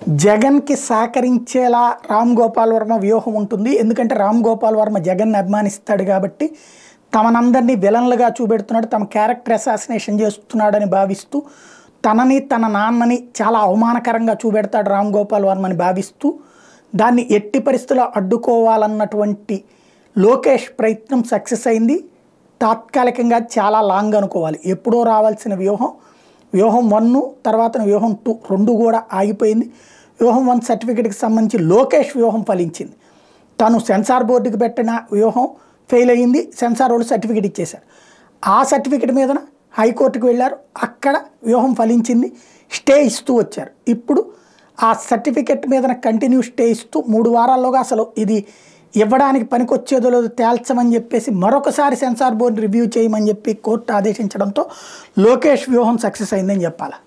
జగన్కి సహకరించేలా రామ్ గోపాల్ వర్మ వ్యూహం ఉంటుంది ఎందుకంటే రామ్ గోపాల్ వర్మ జగన్ని అభిమానిస్తాడు కాబట్టి తమనందరినీ విలన్లుగా చూపెడుతున్నాడు తమ క్యారెక్టర్ అసాసినేషన్ చేస్తున్నాడని భావిస్తూ తనని తన నాన్నని చాలా అవమానకరంగా చూపెడతాడు రామ్ గోపాల్ వర్మని భావిస్తూ దాన్ని ఎట్టి పరిస్థితుల్లో అడ్డుకోవాలన్నటువంటి లోకేష్ ప్రయత్నం సక్సెస్ అయింది తాత్కాలికంగా చాలా లాంగ్ అనుకోవాలి ఎప్పుడో రావాల్సిన వ్యూహం వ్యూహం వన్ తర్వాత వ్యూహం టూ రెండు కూడా ఆగిపోయింది వ్యూహం వన్ సర్టిఫికేట్కి సంబంధించి లోకేష్ వ్యూహం ఫలించింది తను సెన్సార్ బోర్డుకి పెట్టిన వ్యూహం ఫెయిల్ అయ్యింది సెన్సార్ వాళ్ళు సర్టిఫికేట్ ఇచ్చేశారు ఆ సర్టిఫికేట్ మీదన హైకోర్టుకు వెళ్ళారు అక్కడ వ్యూహం ఫలించింది స్టే ఇస్తూ వచ్చారు ఇప్పుడు ఆ సర్టిఫికెట్ మీదన కంటిన్యూ స్టే ఇస్తూ మూడు వారాల్లోగా అసలు ఇది ఇవ్వడానికి పనికొచ్చేదో లేదో తేల్చమని చెప్పేసి మరొకసారి సెన్సార్ బోర్డు రివ్యూ చేయమని చెప్పి కోర్టు ఆదేశించడంతో లోకేష్ వ్యూహం సక్సెస్ అయిందని చెప్పాలి